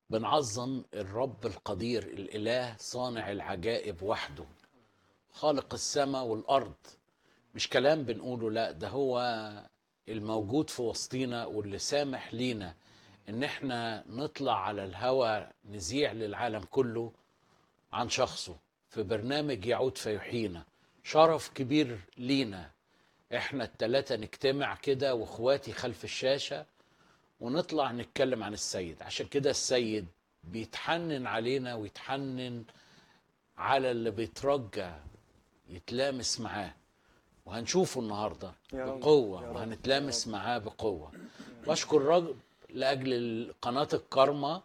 بنعظم الرب القدير الاله صانع العجائب وحده خالق السماء والارض مش كلام بنقوله لا ده هو الموجود في وسطينا واللي سامح لينا ان احنا نطلع على الهوى نذيع للعالم كله عن شخصه في برنامج يعود فيحيينا شرف كبير لينا احنا التلاتة نجتمع كده واخواتي خلف الشاشة ونطلع نتكلم عن السيد عشان كده السيد بيتحنن علينا ويتحنن على اللي بيترجى يتلامس معاه وهنشوفه النهارده يا رب، بقوه يا رب، وهنتلامس معاه بقوه واشكر الرب لاجل قناه الكرمه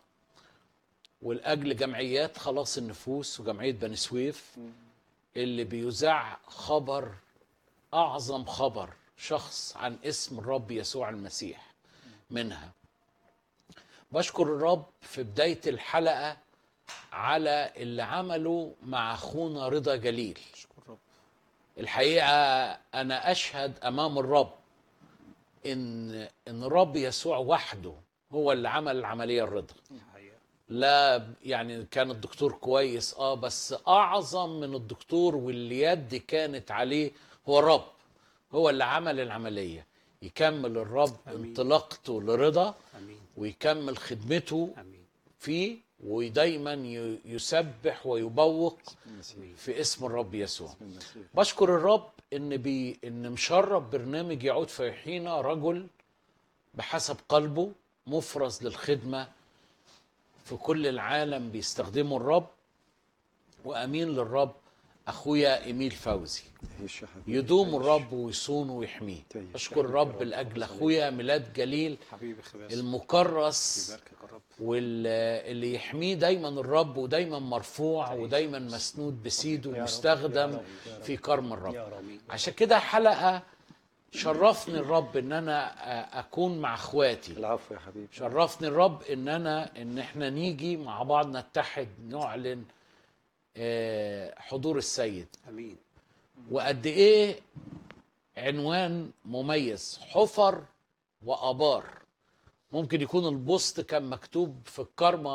ولاجل جمعيات خلاص النفوس وجمعيه بني سويف اللي بيذاع خبر اعظم خبر شخص عن اسم الرب يسوع المسيح منها بشكر الرب في بدايه الحلقه على اللي عمله مع اخونا رضا جليل اشكر رب الحقيقه انا اشهد امام الرب ان ان الرب يسوع وحده هو اللي عمل العمليه الرضا حقيقة. لا يعني كان الدكتور كويس اه بس اعظم من الدكتور واللي يد كانت عليه هو الرب هو اللي عمل العمليه يكمل الرب آمين. انطلاقته لرضا امين ويكمل خدمته امين فيه ودايما ي- يسبح ويبوق امين في اسم الرب يسوع المسيح بشكر الرب ان بي ان مشرب برنامج يعود فيحيينا رجل بحسب قلبه مفرز للخدمه في كل العالم بيستخدمه الرب وامين للرب اخويا ايميل فوزي تعيش يا حبيبي يدوم تعيش. الرب ويصونه ويحميه تعيش. اشكر الرب لاجل اخويا ميلاد جليل حبيبي خباز المكرس يباركك الرب واللي يحميه دايما الرب ودايما مرفوع ودايما مسنود بسيده يا رب، ومستخدم يا رب، يا رب. في كرم الرب يا رب عشان كده حلقة شرفني الرب ان انا أ- اكون مع اخواتي العفو يا حبيبي شرفني الرب ان انا ان احنا نيجي مع بعض نتحد نعلن آه، حضور السيد امين وقد ايه عنوان مميز حفر وابار ممكن يكون البوست كان مكتوب في الكرمة